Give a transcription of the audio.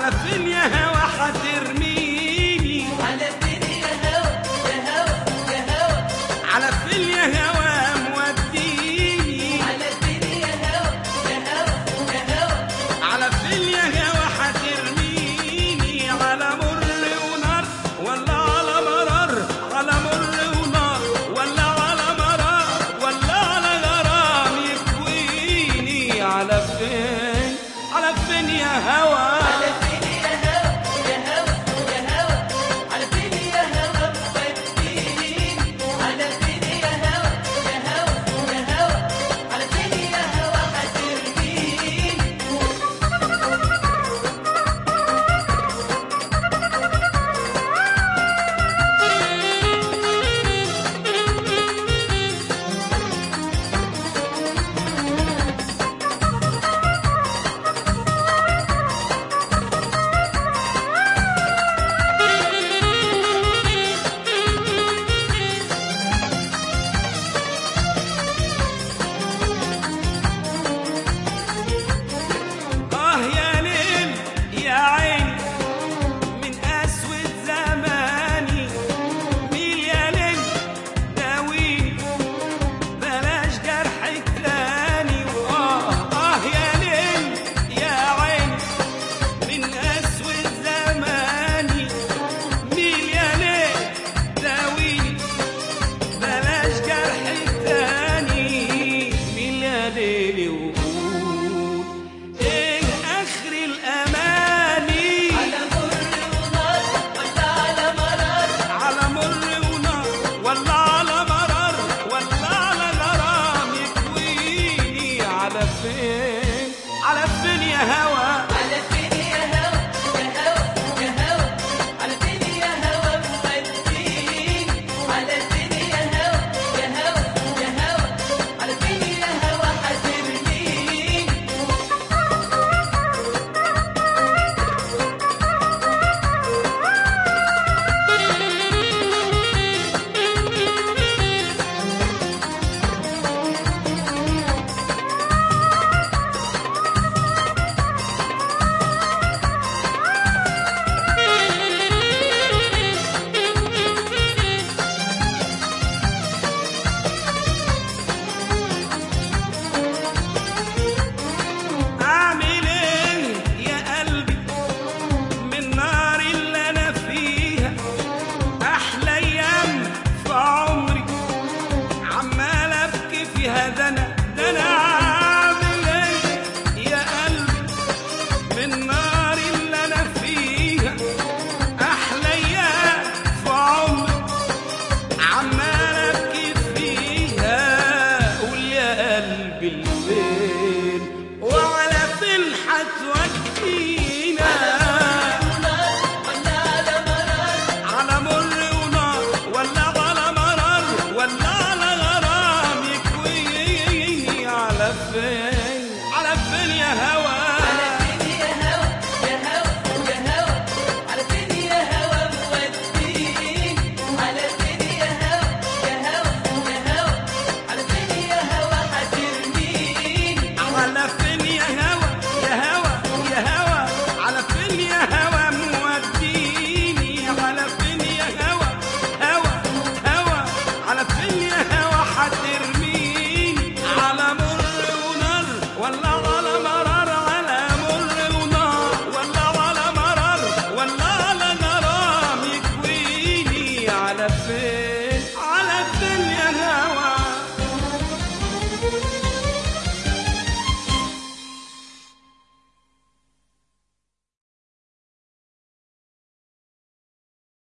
على فين يا هوا حترميني على فين يا هوا يا هوا يا هوا على فين يا هوا موديني على فين يا هوا يا هوا يا هوا على فين يا هوا حترميني على مر ونار ولا على مرار على مر ونار ولا على مرار ولا على غرام يكويني على فين على فين يا هوا على فين يا هوا يا هوا يا هوا على فين يا هوا وديني على فين يا هوا يا هوا يا هوا على فين يا هوا حترميني آه يا ليل يا عيني من أسود زماني ميل يا ليل داويني بلاش جرحك تاني وآه آه يا ليل يا عيني من أسود زماني ميل يا ليل داويني بلاش جرحك تاني ميل يا ليل وقول ايه اخر الاماني على مر ونار ولا على مرار على مر ونار ولا على مرار ولا على غرام يكويني على فين على فين يا هوا على فين يا هوا يا هوا يا هوا على فين يا هوا موديني على فين يا هوا يا هوا يا هوا على فين يا هوا حترميني اعمل ايه يا قلبي من نار اللي انا فيها احلى ايام في عمري عمال ابكي فيها ده انا ده انا اعمل ايه يا قلبي من نار اللي انا فيها احلى ايام في عمري عمال ابكي فيها قول يا قلبي الفين وعلى فين حتودينا ونار ولا على مرار على مر ونار ولا على مرار ولا على غرام يكويني على فين على فين يا هوا على فين يا هوا يا هوا يا هوا على فين يا هوا موديني على فين يا هوا يا هوا يا هوا على فين يا هوا حترميني على فين يا هوا يا هوا يا هوا على فين يا هوا موديني على فين يا هوا هوا هوا على فين يا هوا حترميني على مر ونار ولا على مرار على مر ونار ولا على مرار ولا على غرام يكويني على فين